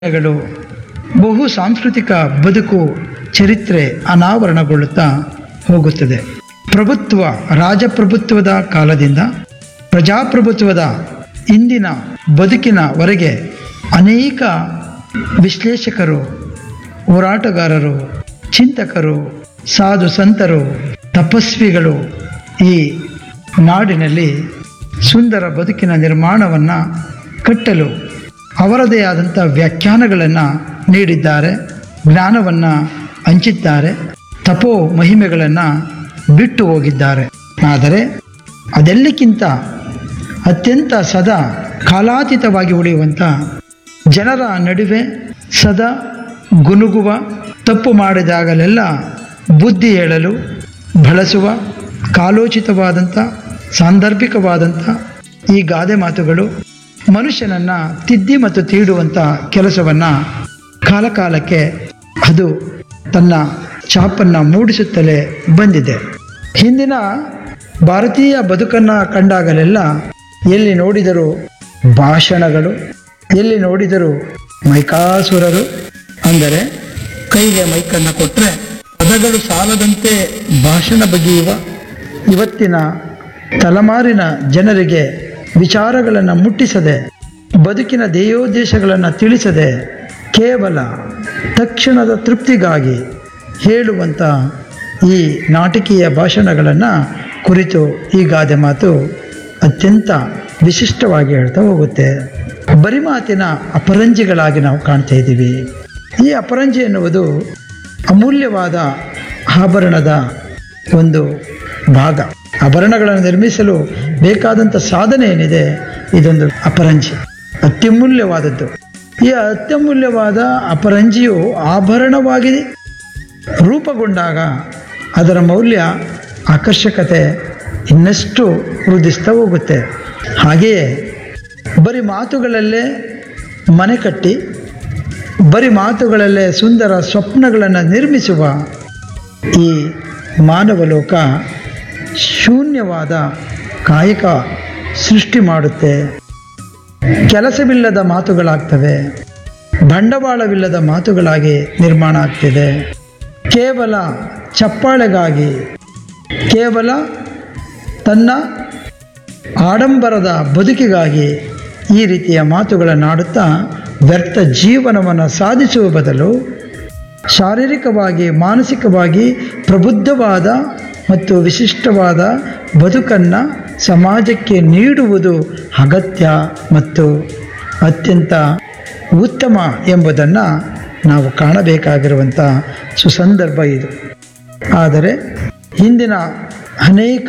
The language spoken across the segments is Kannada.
ಗಳು ಬಹು ಸಾಂಸ್ಕೃತಿಕ ಬದುಕು ಚರಿತ್ರೆ ಅನಾವರಣಗೊಳ್ಳುತ್ತಾ ಹೋಗುತ್ತದೆ ಪ್ರಭುತ್ವ ರಾಜಪ್ರಭುತ್ವದ ಕಾಲದಿಂದ ಪ್ರಜಾಪ್ರಭುತ್ವದ ಇಂದಿನ ಬದುಕಿನವರೆಗೆ ಅನೇಕ ವಿಶ್ಲೇಷಕರು ಹೋರಾಟಗಾರರು ಚಿಂತಕರು ಸಾಧು ಸಂತರು ತಪಸ್ವಿಗಳು ಈ ನಾಡಿನಲ್ಲಿ ಸುಂದರ ಬದುಕಿನ ನಿರ್ಮಾಣವನ್ನು ಕಟ್ಟಲು ಅವರದೇ ಆದಂಥ ವ್ಯಾಖ್ಯಾನಗಳನ್ನು ನೀಡಿದ್ದಾರೆ ಜ್ಞಾನವನ್ನು ಹಂಚಿದ್ದಾರೆ ತಪೋ ಮಹಿಮೆಗಳನ್ನು ಬಿಟ್ಟು ಹೋಗಿದ್ದಾರೆ ಆದರೆ ಅದೆಲ್ಲಕ್ಕಿಂತ ಅತ್ಯಂತ ಸದಾ ಕಾಲಾತೀತವಾಗಿ ಉಳಿಯುವಂಥ ಜನರ ನಡುವೆ ಸದಾ ಗುನುಗುವ ತಪ್ಪು ಮಾಡಿದಾಗಲೆಲ್ಲ ಬುದ್ಧಿ ಹೇಳಲು ಬಳಸುವ ಕಾಲೋಚಿತವಾದಂಥ ಸಾಂದರ್ಭಿಕವಾದಂಥ ಈ ಗಾದೆ ಮಾತುಗಳು ಮನುಷ್ಯನನ್ನು ತಿದ್ದಿ ಮತ್ತು ತೀಡುವಂಥ ಕೆಲಸವನ್ನು ಕಾಲಕಾಲಕ್ಕೆ ಅದು ತನ್ನ ಛಾಪನ್ನು ಮೂಡಿಸುತ್ತಲೇ ಬಂದಿದೆ ಹಿಂದಿನ ಭಾರತೀಯ ಬದುಕನ್ನು ಕಂಡಾಗಲೆಲ್ಲ ಎಲ್ಲಿ ನೋಡಿದರೂ ಭಾಷಣಗಳು ಎಲ್ಲಿ ನೋಡಿದರೂ ಮೈಕಾಸುರರು ಅಂದರೆ ಕೈಗೆ ಮೈಕನ್ನು ಕೊಟ್ಟರೆ ಪದಗಳು ಸಾಲದಂತೆ ಭಾಷಣ ಬಗೆಯುವ ಇವತ್ತಿನ ತಲೆಮಾರಿನ ಜನರಿಗೆ ವಿಚಾರಗಳನ್ನು ಮುಟ್ಟಿಸದೆ ಬದುಕಿನ ಧ್ಯೇಯೋದ್ದೇಶಗಳನ್ನು ತಿಳಿಸದೆ ಕೇವಲ ತಕ್ಷಣದ ತೃಪ್ತಿಗಾಗಿ ಹೇಳುವಂಥ ಈ ನಾಟಕೀಯ ಭಾಷಣಗಳನ್ನು ಕುರಿತು ಈ ಗಾದೆ ಮಾತು ಅತ್ಯಂತ ವಿಶಿಷ್ಟವಾಗಿ ಹೇಳ್ತಾ ಹೋಗುತ್ತೆ ಬರಿಮಾತಿನ ಅಪರಂಜಿಗಳಾಗಿ ನಾವು ಕಾಣ್ತಾ ಇದ್ದೀವಿ ಈ ಅಪರಂಜಿ ಎನ್ನುವುದು ಅಮೂಲ್ಯವಾದ ಆಭರಣದ ಒಂದು ಭಾಗ ಆಭರಣಗಳನ್ನು ನಿರ್ಮಿಸಲು ಬೇಕಾದಂಥ ಸಾಧನೆ ಏನಿದೆ ಇದೊಂದು ಅಪರಂಜಿ ಅತ್ಯಮೂಲ್ಯವಾದದ್ದು ಈ ಅತ್ಯಮೂಲ್ಯವಾದ ಅಪರಂಜಿಯು ಆಭರಣವಾಗಿ ರೂಪುಗೊಂಡಾಗ ಅದರ ಮೌಲ್ಯ ಆಕರ್ಷಕತೆ ಇನ್ನಷ್ಟು ವೃದ್ಧಿಸ್ತಾ ಹೋಗುತ್ತೆ ಹಾಗೆಯೇ ಬರೀ ಮಾತುಗಳಲ್ಲೇ ಮನೆ ಕಟ್ಟಿ ಬರೀ ಮಾತುಗಳಲ್ಲೇ ಸುಂದರ ಸ್ವಪ್ನಗಳನ್ನು ನಿರ್ಮಿಸುವ ಈ ಮಾನವ ಲೋಕ ಶೂನ್ಯವಾದ ಕಾಯಕ ಸೃಷ್ಟಿ ಮಾಡುತ್ತೆ ಕೆಲಸವಿಲ್ಲದ ಮಾತುಗಳಾಗ್ತವೆ ಬಂಡವಾಳವಿಲ್ಲದ ಮಾತುಗಳಾಗಿ ನಿರ್ಮಾಣ ಆಗ್ತಿದೆ ಕೇವಲ ಚಪ್ಪಾಳೆಗಾಗಿ ಕೇವಲ ತನ್ನ ಆಡಂಬರದ ಬದುಕಿಗಾಗಿ ಈ ರೀತಿಯ ಮಾತುಗಳನ್ನಾಡುತ್ತಾ ವ್ಯರ್ಥ ಜೀವನವನ್ನು ಸಾಧಿಸುವ ಬದಲು ಶಾರೀರಿಕವಾಗಿ ಮಾನಸಿಕವಾಗಿ ಪ್ರಬುದ್ಧವಾದ ಮತ್ತು ವಿಶಿಷ್ಟವಾದ ಬದುಕನ್ನು ಸಮಾಜಕ್ಕೆ ನೀಡುವುದು ಅಗತ್ಯ ಮತ್ತು ಅತ್ಯಂತ ಉತ್ತಮ ಎಂಬುದನ್ನು ನಾವು ಕಾಣಬೇಕಾಗಿರುವಂಥ ಸುಸಂದರ್ಭ ಇದು ಆದರೆ ಇಂದಿನ ಅನೇಕ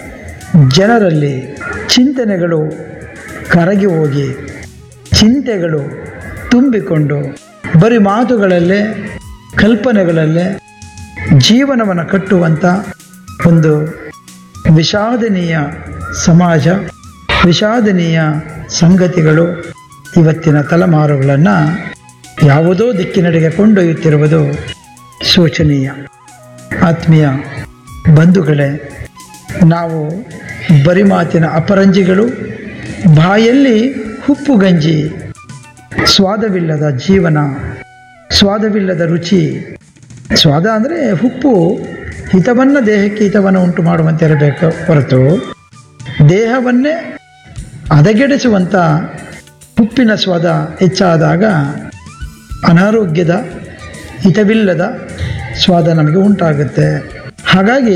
ಜನರಲ್ಲಿ ಚಿಂತನೆಗಳು ಕರಗಿ ಹೋಗಿ ಚಿಂತೆಗಳು ತುಂಬಿಕೊಂಡು ಬರೀ ಮಾತುಗಳಲ್ಲೇ ಕಲ್ಪನೆಗಳಲ್ಲೇ ಜೀವನವನ್ನು ಕಟ್ಟುವಂಥ ಒಂದು ವಿಷಾದನೀಯ ಸಮಾಜ ವಿಷಾದನೀಯ ಸಂಗತಿಗಳು ಇವತ್ತಿನ ತಲೆಮಾರುಗಳನ್ನು ಯಾವುದೋ ದಿಕ್ಕಿನಡೆಗೆ ಕೊಂಡೊಯ್ಯುತ್ತಿರುವುದು ಶೋಚನೀಯ ಆತ್ಮೀಯ ಬಂಧುಗಳೇ ನಾವು ಬರಿ ಮಾತಿನ ಅಪರಂಜಿಗಳು ಬಾಯಲ್ಲಿ ಉಪ್ಪು ಗಂಜಿ ಸ್ವಾದವಿಲ್ಲದ ಜೀವನ ಸ್ವಾದವಿಲ್ಲದ ರುಚಿ ಸ್ವಾದ ಅಂದರೆ ಉಪ್ಪು ಹಿತವನ್ನು ದೇಹಕ್ಕೆ ಹಿತವನ್ನು ಉಂಟು ಮಾಡುವಂತೆ ಇರಬೇಕು ಹೊರತು ದೇಹವನ್ನೇ ಹದಗೆಡಿಸುವಂಥ ಉಪ್ಪಿನ ಸ್ವಾದ ಹೆಚ್ಚಾದಾಗ ಅನಾರೋಗ್ಯದ ಹಿತವಿಲ್ಲದ ಸ್ವಾದ ನಮಗೆ ಉಂಟಾಗುತ್ತೆ ಹಾಗಾಗಿ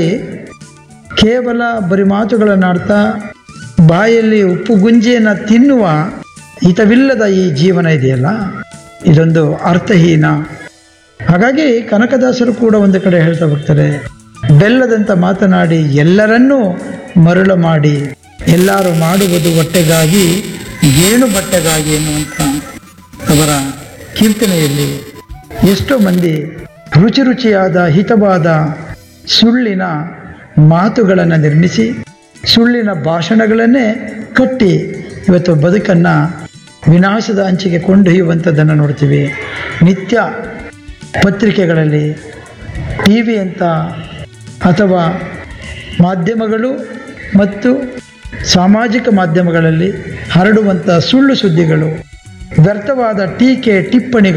ಕೇವಲ ಬರಿ ಮಾತುಗಳನ್ನಾಡ್ತಾ ಬಾಯಲ್ಲಿ ಉಪ್ಪು ಗುಂಜಿಯನ್ನು ತಿನ್ನುವ ಹಿತವಿಲ್ಲದ ಈ ಜೀವನ ಇದೆಯಲ್ಲ ಇದೊಂದು ಅರ್ಥಹೀನ ಹಾಗಾಗಿ ಕನಕದಾಸರು ಕೂಡ ಒಂದು ಕಡೆ ಹೇಳ್ತಾ ಹೋಗ್ತಾರೆ ಬೆಲ್ಲದಂತ ಮಾತನಾಡಿ ಎಲ್ಲರನ್ನೂ ಮರಳು ಮಾಡಿ ಎಲ್ಲರೂ ಮಾಡುವುದು ಹೊಟ್ಟೆಗಾಗಿ ಗೇಣು ಬಟ್ಟೆಗಾಗಿ ಎನ್ನುವಂಥ ಅವರ ಕೀರ್ತನೆಯಲ್ಲಿ ಎಷ್ಟೋ ಮಂದಿ ರುಚಿ ರುಚಿಯಾದ ಹಿತವಾದ ಸುಳ್ಳಿನ ಮಾತುಗಳನ್ನು ನಿರ್ಮಿಸಿ ಸುಳ್ಳಿನ ಭಾಷಣಗಳನ್ನೇ ಕಟ್ಟಿ ಇವತ್ತು ಬದುಕನ್ನು ವಿನಾಶದ ಅಂಚಿಗೆ ಕೊಂಡೊಯ್ಯುವಂಥದ್ದನ್ನು ನೋಡ್ತೀವಿ ನಿತ್ಯ ಪತ್ರಿಕೆಗಳಲ್ಲಿ ಟಿ ವಿ ಅಂತ ಅಥವಾ ಮಾಧ್ಯಮಗಳು ಮತ್ತು ಸಾಮಾಜಿಕ ಮಾಧ್ಯಮಗಳಲ್ಲಿ ಹರಡುವಂಥ ಸುಳ್ಳು ಸುದ್ದಿಗಳು ವ್ಯರ್ಥವಾದ ಟೀಕೆ ಟಿಪ್ಪಣಿ